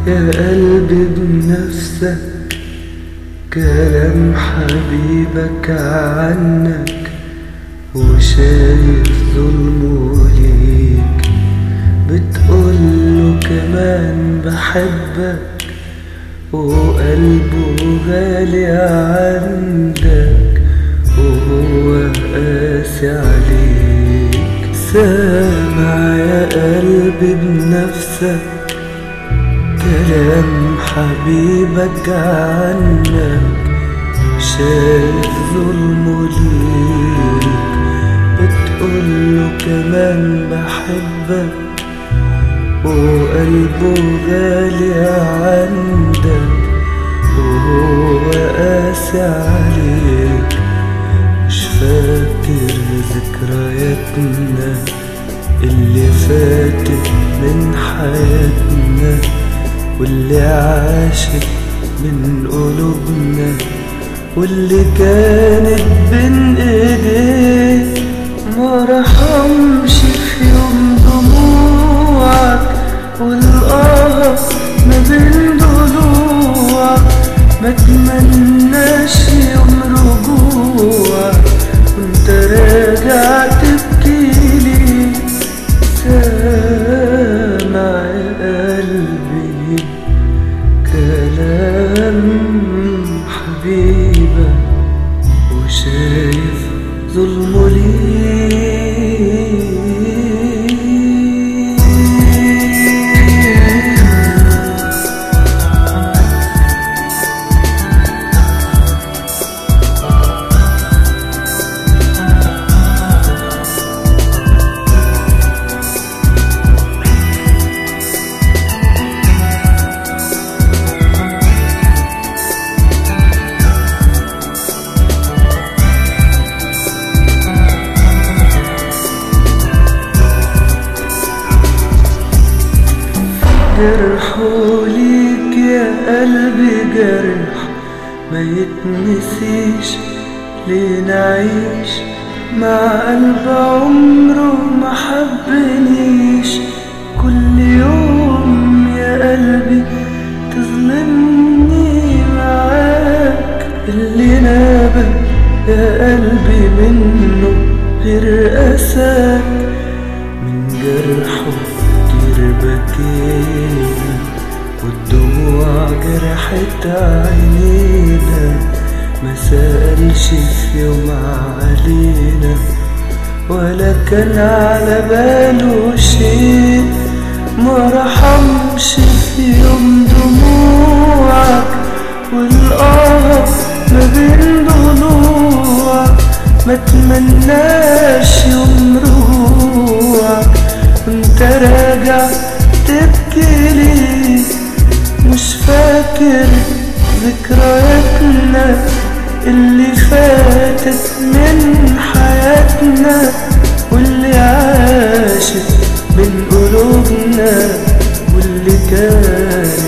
يا قلبي بنفسك كلام حبيبك عنك وشايف ظلمه ليك بتقوله كمان بحبك وقلبه غالي عندك وهو قاسي عليك سامع يا قلبي بنفسك كلام حبيبك عنك شايف ظلمه ليك بتقوله كمان بحبك وقلبه غالي عندك وهو قاسي عليك مش فاكر ذكرياتنا اللي فاتت من حياتنا واللي عاشت من قلوبنا واللي كانت بين ايديك ما رحمش في يوم دموعك والقهر ما بين ضلوعك ما تمناش يوم رجوعك وانت راجع تبكي لي سامع يا قلبي كلام حبيبك وشايف ظلمه ليه جرحه ليك يا قلبي جرح ما يتنسيش ليه نعيش مع قلب عمره ما حبنيش كل يوم يا قلبي تظلمني معاك اللي نابك يا قلبي منه غير أساك من جرحه كتير بكينا والدموع جرحت عينينا ما سألش في يوم علينا ولا كان على باله شيء ما رحمش في يوم دموعك والقهر ما بين ضلوعك ما تمناش يوم رجوعك وانت راجع تبكي لي مش فاكر ذكرياتنا اللي فاتت من حياتنا واللي عاشت من قلوبنا واللي كانت